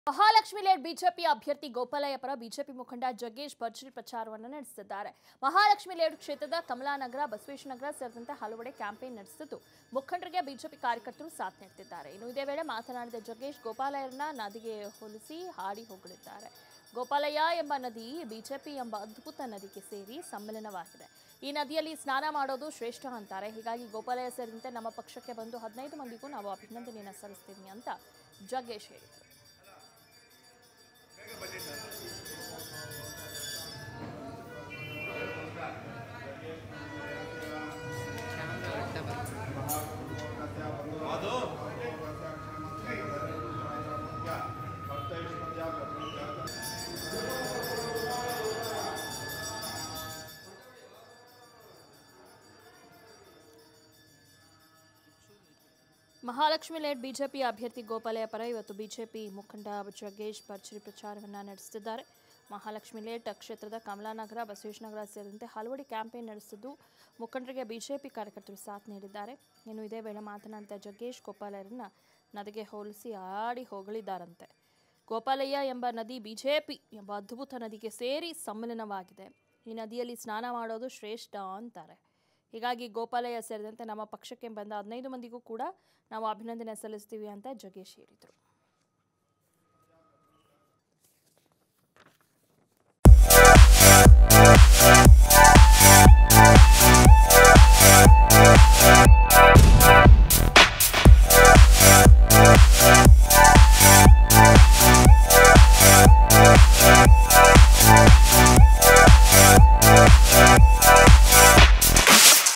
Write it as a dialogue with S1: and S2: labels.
S1: Mahalakshmi laid BJP ಅಭ್ಯರ್ಥಿ ಗೋಪಾಲಯ್ಯ ಪರ BJP ಮುಖಂಡ ಜಗ್ಗೇಶ್ ಭರ್ಜರಿ ಪ್ರಚಾರವನ್ನು ನಡೆಸುತ್ತಿದ್ದಾರೆ ಮಹಾಲಕ್ಷ್ಮಿ ಲೇಡ್ ಕ್ಷೇತ್ರದ ಕಮಲಾನಗರ ಬಸವೇಶ್ವರನಗರ ಸೇರಿದಂತೆ ಹಲವೆಡೆ ಕ್ಯಾಂಪೇನ್ ನಡೆಸುತ್ತಿದ್ದು ಮುಖಂಡರಿಗೆ ಬಿಜೆಪಿ ಕಾರ್ಯಕರ್ತರು ಸಾಥ್ ನೀಡುತ್ತಿದ್ದಾರೆ ಇನ್ನು ಇದೇ ವೇಳೆ ಮಾತನಾಡಿದ ಜಗ್ಗೇಶ್ ಗೋಪಾಲಯ್ಯರನ್ನ ನದಿಗೆ ಹೋಲಿಸಿ ಹಾಡಿ ಹೊಗಳಿದ್ದಾರೆ ಗೋಪಾಲಯ್ಯ ಎಂಬ ನದಿ ಬಿಜೆಪಿ ಎಂಬ ಅದ್ಭುತ ನದಿಗೆ ಸೇರಿ ಸಮ್ಮಿಲನವಾಗಿದೆ ಈ ನದಿಯಲ್ಲಿ ಸ್ನಾನ ಮಾಡೋದು ಶ್ರೇಷ್ಠ ಅಂತಾರೆ ಹೀಗಾಗಿ ಗೋಪಾಲಯ್ಯ ಸೇರಿದಂತೆ ನಮ್ಮ ಪಕ್ಷಕ್ಕೆ ಬಂದು ಹದಿನೈದು ಮಂದಿಗೂ ನಾವು ಅಭಿನಂದನೆಯನ್ನು ಸಲ್ಲಿಸ್ತೀವಿ ಅಂತ ಜಗ್ಗೇಶ್ ಹೇಳಿದರು ಮಹಾಲಕ್ಷ್ಮಿ ಲೇಟ್ ಬಿಜೆಪಿ ಅಭ್ಯರ್ಥಿ ಗೋಪಾಲಯ್ಯ ಪರ ಇವತ್ತು ಬಿಜೆಪಿ ಮುಖಂಡ ಜಗ್ಗೇಶ್ ಭರ್ಜರಿ ಪ್ರಚಾರವನ್ನು ನಡೆಸುತ್ತಿದ್ದಾರೆ ಮಹಾಲಕ್ಷ್ಮಿ ಲೇಟ್ ಕ್ಷೇತ್ರದ ಕಮಲಾನಗರ ಬಸವೇಶ್ವರನಗರ ಸೇರಿದಂತೆ ಹಲವೆಡೆ ಕ್ಯಾಂಪೇನ್ ನಡೆಸಿದ್ದು ಮುಖಂಡರಿಗೆ ಬಿಜೆಪಿ ಕಾರ್ಯಕರ್ತರು ಸಾಥ್ ನೀಡಿದ್ದಾರೆ ಇನ್ನು ಇದೇ ವೇಳೆ ಮಾತನಾಡಿದ ಜಗ್ಗೇಶ್ ಗೋಪಾಲಯ್ಯರನ್ನ ನದಿಗೆ ಹೋಲಿಸಿ ಆಡಿ ಹೊಗಳಿದ್ದಾರಂತೆ ಗೋಪಾಲಯ್ಯ ಎಂಬ ನದಿ ಬಿಜೆಪಿ ಎಂಬ ಅದ್ಭುತ ನದಿಗೆ ಸೇರಿ ಸಮ್ಮಿಲನವಾಗಿದೆ ಈ ನದಿಯಲ್ಲಿ ಸ್ನಾನ ಮಾಡೋದು ಶ್ರೇಷ್ಠ ಅಂತಾರೆ ಹೀಗಾಗಿ ಗೋಪಾಲಯ್ಯ ಸೇರಿದಂತೆ ನಮ್ಮ ಪಕ್ಷಕ್ಕೆ ಬಂದ ಹದಿನೈದು ಮಂದಿಗೂ ಕೂಡ ನಾವು ಅಭಿನಂದನೆ ಸಲ್ಲಿಸ್ತೀವಿ ಅಂತ ಜಗೇಶ್ ಹೇಳಿದರು